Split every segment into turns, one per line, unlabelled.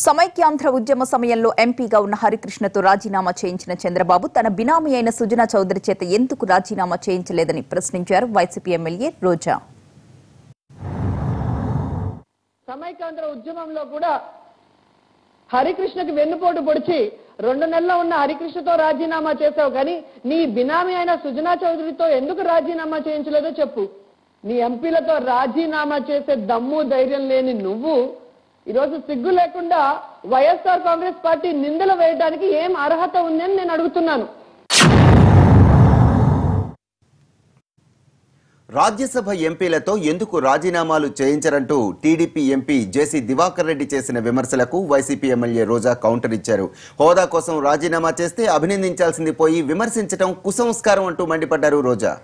సమైక్యాంధ్ర ఉద్యమ సమయంలో ఎంపీగా ఉన్న హరికృష్ణతో రాజీనామా చేయించిన చంద్రబాబు తన బినామీ అయిన సుజనా చౌదరి చేత ఎందుకు రాజీనామా చేయించలేదని ప్రశ్నించారు వైసీపీ ఎమ్మెల్యే రోజా
సమైకాంధ్ర ఉద్యమంలో కూడా హరికృష్ణకి వెన్నుపోటు పొడిచి రెండు నెలల్లో ఉన్న హరికృష్ణతో రాజీనామా చేసావు కానీ నీ బినామీ అయిన సుజనా చౌదరితో ఎందుకు రాజీనామా చేయించలేదో చెప్పు నీ ఎంపీలతో రాజీనామా చేసే దమ్ము ధైర్యం లేని నువ్వు ఈరోజు సిగ్గు లేకుండా వైఎస్ఆర్ కాంగ్రెస్ పార్టీ నిందలు వేయడానికి ఏం అర్హత ఉందని నేను అడుగుతున్నాను
రాజ్యసభ ఎంపీలతో ఎందుకు రాజీనామాలు చేయించరంటూ TDP MP JC Diwakar Reddy చేసిన విమర్శలకు వైసీపీ ఎమ్మెల్యే రోజా కౌంటర్ ఇచ్చారు హోదా కోసం రాజీనామా చేస్తే అభినందించాల్సింది పోయి విమర్శించడం కుసంస్కారం అంటూ మండిపడ్డారు రోజా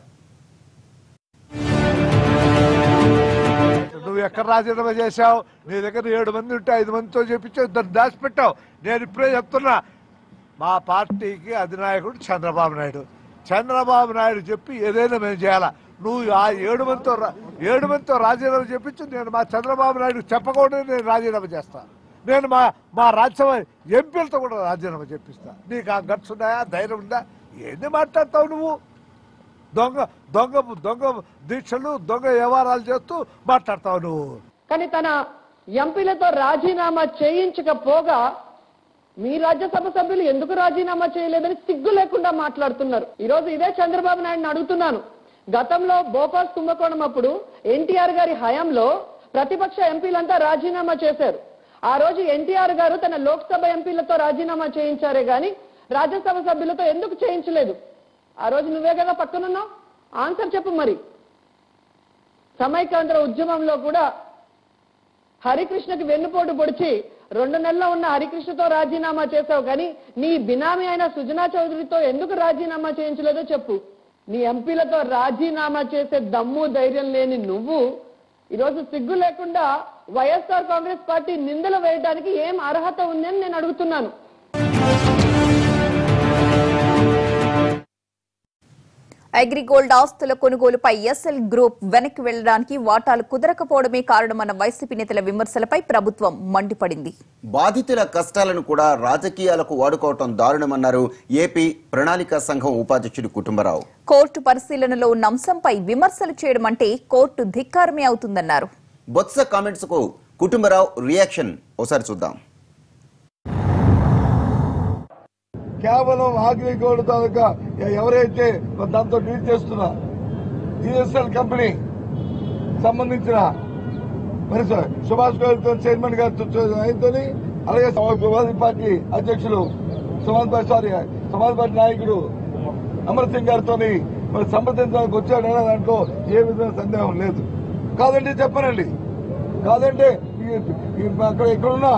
నువ్వు ఎక్కడ రాజీనామా చేశావు నీ దగ్గర ఏడు మంది ఉంటే ఐదు మందితో చెప్పించావు దాన్ని దాచిపెట్టావు నేను ఇప్పుడే చెప్తున్నా మా పార్టీకి అధినాయకుడు చంద్రబాబు నాయుడు చంద్రబాబు నాయుడు చెప్పి ఏదైనా మేము చేయాలా నువ్వు ఆ ఏడు మందితో రా- ఏడు మందితో రాజీనామా చెప్పించు నేను మా చంద్రబాబు నాయుడు చెప్పకుండా నేను రాజీనామా చేస్తా నేను మా మా రాజ్యసభ ఎంపీలతో కూడా రాజీనామా చెప్పిస్తా నీకు ఆ గట్స్ ఉన్నాయా ధైర్యం ఉందా ఏంది మాట్లాడతావు నువ్వు దొంగ దొంగ దొంగ దీక్షలు దొంగ వ్యవహారాలు చేస్తూ మాట్లాడతావు నువ్వు
కానీ తన ఎంపీలతో రాజీనామా చేయించకపోగా మీ రాజ్యసభ సభ్యులు ఎందుకు రాజీనామా చేయలేదని సిగ్గు లేకుండా మాట్లాడుతున్నారు ఈ రోజు ఇదే చంద్రబాబు నాయుడుని అడుగుతున్నాను గతంలో భోపాల్ కుంభకోణం అప్పుడు ఎన్టీఆర్ గారి హయాంలో ప్రతిపక్ష ఎంపీలంతా రాజీనామా చేశారు ఆ రోజు ఎన్టీఆర్ గారు తన లోక్సభ ఎంపీలతో రాజీనామా చేయించారే గాని రాజ్యసభ సభ్యులతో ఎందుకు చేయించలేదు ఆ రోజు నువ్వే కదా పక్కనున్నావు ఆన్సర్ చెప్పు మరి సమైకాంధ్ర ఉద్యమంలో కూడా హరికృష్ణకి వెన్నుపోటు పొడిచి రెండు నెలల్లో ఉన్న హరికృష్ణతో రాజీనామా చేసావు కానీ నీ బినామీ అయిన సుజనా చౌదరితో ఎందుకు రాజీనామా చేయించలేదో చెప్పు నీ ఎంపీలతో రాజీనామా చేసే దమ్ము ధైర్యం లేని నువ్వు ఈరోజు సిగ్గు లేకుండా వైఎస్ఆర్ కాంగ్రెస్ పార్టీ నిందలు వేయడానికి ఏం అర్హత ఉందని నేను అడుగుతున్నాను
అగ్రిగోల్డ్ ఆస్తుల కొనుగోలుపై ఎస్ఎల్ గ్రూప్ వెనక్కి వెళ్లడానికి వాటాలు కుదరకపోవడమే కారణమన్న వైసీపీ నేతల విమర్శలపై ప్రభుత్వం మండిపడింది
బాధితుల కష్టాలను కూడా రాజకీయాలకు వాడుకోవటం దారుణమన్నారు ఏపీ ప్రణాళిక సంఘం ఉపాధ్యక్షుడు కుటుంబరావు
కోర్టు పరిశీలనలో ఉన్న అంశంపై విమర్శలు చేయడం అంటే కోర్టు ధిక్కారమే అవుతుందన్నారు
బొత్స కామెంట్స్ కు కుటుంబరావు రియాక్షన్ ఒకసారి చూద్దాం
కేవలం అగ్రిగోల్డ్ తాలూకా ఎవరైతే దాంతో డీల్ చేస్తున్నా జిఎస్ఎల్ కంపెనీ సంబంధించిన మరి సు- సుభాష్ గోయల్తో చైర్మన్ గారితో ఆయనతో అలాగే సమాజ్వాదీ పార్టీ అధ్యక్షులు Samaj party sorry Samaj party నాయకుడు అమర్ సింగ్ గారితో మరి సంప్రదించడానికి వచ్చాడనే దాంట్లో ఏ విధమైన సందేహం లేదు కాదంటే చెప్పనండి కాదంటే ఈ- ఈ- అక్కడ ఇక్కడున్న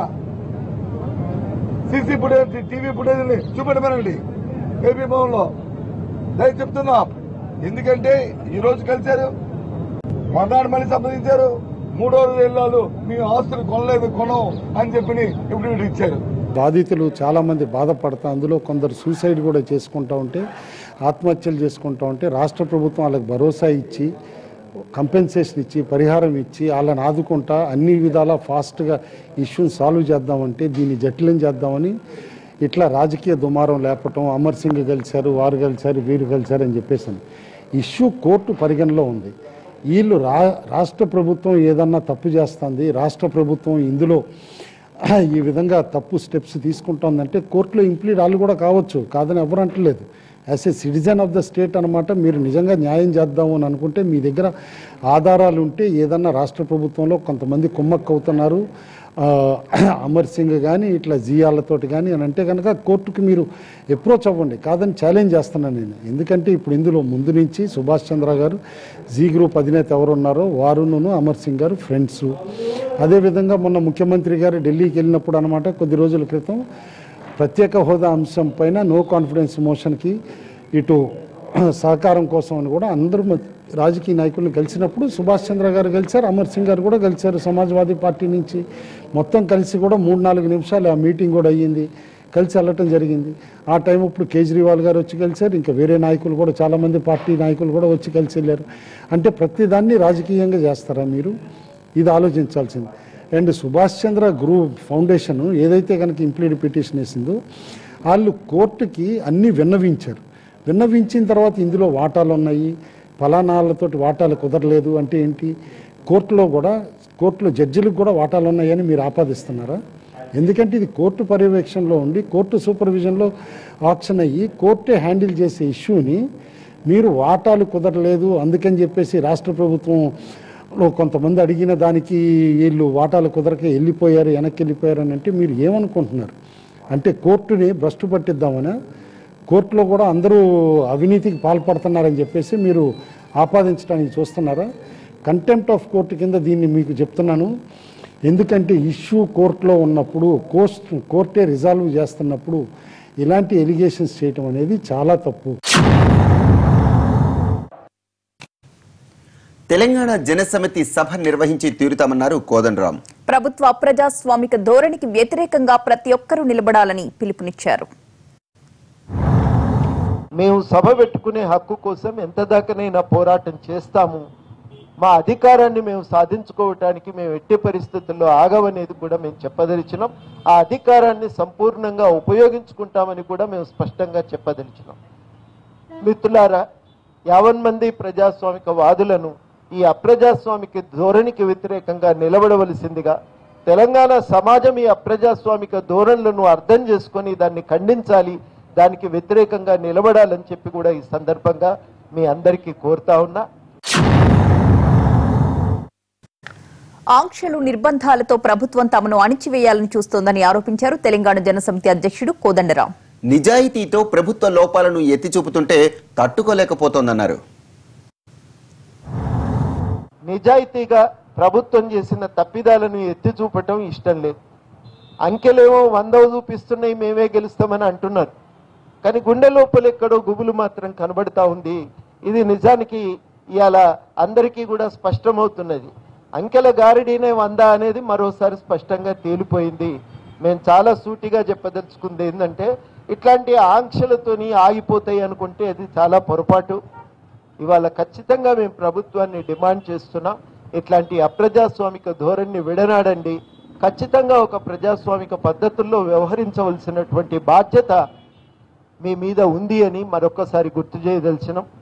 సీసీ ఫుటేజ్ టీవీ ఫుటేజ్ చూపెట్టమనండి ఏపీ భవన్ లో దయ చెప్తున్నా ఎందుకంటే ఈ రోజు కలిశారు మర్నాడు మళ్ళీ సంప్రదించారు మూడో రోజు వెళ్ళాలు మీ ఆస్తులు కొనలేదు కొనం అని చెప్పి ఇప్పుడు వీడు ఇచ్చారు
బాధితులు చాలామంది బాధపడతా అందులో కొందరు సూసైడ్ కూడా చేసుకుంటా ఉంటే ఆత్మహత్యలు చేసుకుంటా ఉంటే రాష్ట్ర ప్రభుత్వం వాళ్ళకి భరోసా ఇచ్చి కంపెన్సేషన్ ఇచ్చి పరిహారం ఇచ్చి వాళ్ళని ఆదుకుంటా అన్ని విధాలా ఫాస్ట్గా ఇష్యూని సాల్వ్ చేద్దామంటే దీన్ని జటిలం చేద్దామని ఇట్లా రాజకీయ దుమారం లేపటం అమర్ సింగ్ కలిశారు వారు కలిశారు వీరు కలిశారు అని చెప్పేసాను ఇష్యూ కోర్టు పరిగణలో ఉంది వీళ్ళు రా రాష్ట్ర ప్రభుత్వం ఏదన్నా తప్పు చేస్తుంది రాష్ట్ర ప్రభుత్వం ఇందులో ఈ విధంగా తప్పు స్టెప్స్ తీసుకుంటోందంటే కోర్టులో ఇంప్లీడ్ వాళ్ళు కూడా కావచ్చు కాదని ఎవరు అంటలేదు as a citizen of the state అనమాట మీరు నిజంగా న్యాయం చేద్దాము అని అనుకుంటే మీ దగ్గర ఆధారాలు ఉంటే ఏదన్నా రాష్ట్ర ప్రభుత్వంలో కొంతమంది కుమ్మక్కు అవుతున్నారు ఆ, అమర్ సింగ్ కానీ ఇట్లా జియాలతోటి కానీ అని అంటే కనుక కోర్టుకి మీరు అప్రోచ్ అవ్వండి కాదని ఛాలెంజ్ చేస్తున్నాను నేను ఎందుకంటే ఇప్పుడు ఇందులో ముందు నుంచి సుభాష్ చంద్ర గారు జీ గ్రూప్ అధినేత ఎవరు ఉన్నారో వారును అమర్ సింగ్ గారు ఫ్రెండ్స్ అదేవిధంగా మొన్న ముఖ్యమంత్రి గారు ఢిల్లీకి వెళ్ళినప్పుడు అనమాట కొద్ది రోజుల క్రితం ప్రత్యేక హోదా అంశం పైన నో కాన్ఫిడెన్స్ మోషన్కి ఇటు సహకారం కోసం అని కూడా అందరూ మ- రాజకీయ నాయకులను కలిసినప్పుడు సుభాష్ చంద్ర గారు కలిశారు అమర్ సింగ్ గారు కూడా కలిశారు సమాజ్వాదీ పార్టీ నుంచి మొత్తం కలిసి కూడా మూడు నాలుగు నిమిషాలు ఆ మీటింగ్ కూడా అయ్యింది కలిసి వెళ్ళటం జరిగింది ఆ టైం ఇప్పుడు కేజ్రీవాల్ గారు వచ్చి కలిశారు ఇంకా వేరే నాయకులు కూడా చాలామంది పార్టీ నాయకులు కూడా వచ్చి కలిసి వెళ్ళారు అంటే ప్రతిదాన్ని రాజకీయంగా చేస్తారా మీరు ఇది ఆలోచించాల్సింది and Subhash Chandra group foundation ఏదైతే కనుక ఇంప్లీడ్ పిటిషన్ వేసిందో వాళ్ళు కోర్టుకి అన్ని విన్నవించారు విన్నవించిన తర్వాత ఇందులో వాటాలు ఉన్నాయి ఫలానాలతోటి వాటాలు కుదరలేదు అంటే ఏంటి కోర్టులో కూడా కోర్టులో జడ్జిలకు కూడా వాటాలు ఉన్నాయని మీరు ఆపాదిస్తున్నారా ఎందుకంటే ఇది కోర్టు పర్యవేక్షణలో ఉండి కోర్టు సూపర్విజన్లో ఆప్షన్ అయ్యి కోర్టే హ్యాండిల్ చేసే ఇష్యూని మీరు వాటాలు కుదరలేదు అందుకని చెప్పేసి రాష్ట్ర ప్రభుత్వంలో కొంతమంది అడిగిన దానికి వీళ్ళు వాటాలు కుదరక వెళ్ళిపోయారు వెనక్కి వెళ్ళిపోయారు అని అంటే మీరు ఏమనుకుంటున్నారు అంటే కోర్టుని భ్రష్టు పట్టిద్దామని కోర్టులో కూడా అందరూ అవినీతికి పాల్పడుతున్నారని చెప్పేసి మీరు ఆపాదించడానికి చూస్తున్నారా కంటెంప్ట్ ఆఫ్ కోర్టు కింద దీన్ని మీకు చెప్తున్నాను ఎందుకంటే ఇష్యూ కోర్టులో ఉన్నప్పుడు కోర్ట్ కోర్టే రిజాల్వ్ చేస్తున్నప్పుడు ఇలాంటి ఎలిగేషన్స్ చేయటం అనేది చాలా తప్పు
తెలంగాణ జనసమితి సభ నిర్వహించి తీరుతామన్నారు కోదండరాం
ప్రభుత్వ అప్రజాస్వామిక ధోరణికి వ్యతిరేకంగా ప్రతి ఒక్కరూ నిలబడాలని పిలుపునిచ్చారు
మేము సభ పెట్టుకునే హక్కు కోసం ఎంత దాకానైనా పోరాటం చేస్తాము మా అధికారాన్ని మేము సాధించుకోవటానికి మేము ఎట్టి పరిస్థితుల్లో ఆగవనేది కూడా మేము చెప్పదలిచినాం ఆ అధికారాన్ని సంపూర్ణంగా ఉపయోగించుకుంటామని కూడా మేము స్పష్టంగా చెప్పదలిచినాం మిత్రులారా యావన్ మంది ప్రజాస్వామిక వాదులను ఈ అప్రజాస్వామిక ధోరణికి వ్యతిరేకంగా నిలబడవలసిందిగా తెలంగాణ సమాజం ఈ అప్రజాస్వామిక ధోరణులను అర్థం చేసుకొని దాన్ని ఖండించాలి దానికి వ్యతిరేకంగా నిలబడాలని చెప్పి కూడా ఈ సందర్భంగా మీ అందరికీ కోరుతా ఉన్నా
ఆంక్షలు నిర్బంధాలతో ప్రభుత్వం తమను అణిచివేయాలని చూస్తోందని ఆరోపించారు తెలంగాణ జనసమితి అధ్యక్షుడు కోదండరాం
నిజాయితీతో ప్రభుత్వ లోపాలను ఎత్తి చూపుతుంటే తట్టుకోలేకపోతోందన్నారు
నిజాయితీగా ప్రభుత్వం చేసిన తప్పిదాలను ఎత్తి చూపటం ఇష్టం లేదు అంకెలేమో వంద చూపిస్తున్నాయి మేమే గెలుస్తామని అంటున్నారు కానీ గుండె లోపల ఎక్కడో గుబులు మాత్రం కనబడతా ఉంది ఇది నిజానికి ఇవాళ అందరికీ కూడా స్పష్టమవుతున్నది అంకెల గారిడీనే వంద అనేది మరోసారి స్పష్టంగా తేలిపోయింది మేము చాలా సూటిగా చెప్పదలుచుకుంది ఏంటంటే ఇట్లాంటి ఆంక్షలతోని ఆగిపోతాయి అనుకుంటే అది చాలా పొరపాటు ఇవాళ ఖచ్చితంగా మేము ప్రభుత్వాన్ని డిమాండ్ చేస్తున్నాం ఇట్లాంటి అప్రజాస్వామిక ధోరణిని విడనాడండి ఖచ్చితంగా ఒక ప్రజాస్వామిక పద్ధతుల్లో వ్యవహరించవలసినటువంటి బాధ్యత మీ మీద ఉంది అని మరొకసారి గుర్తు చేయదలిచినాం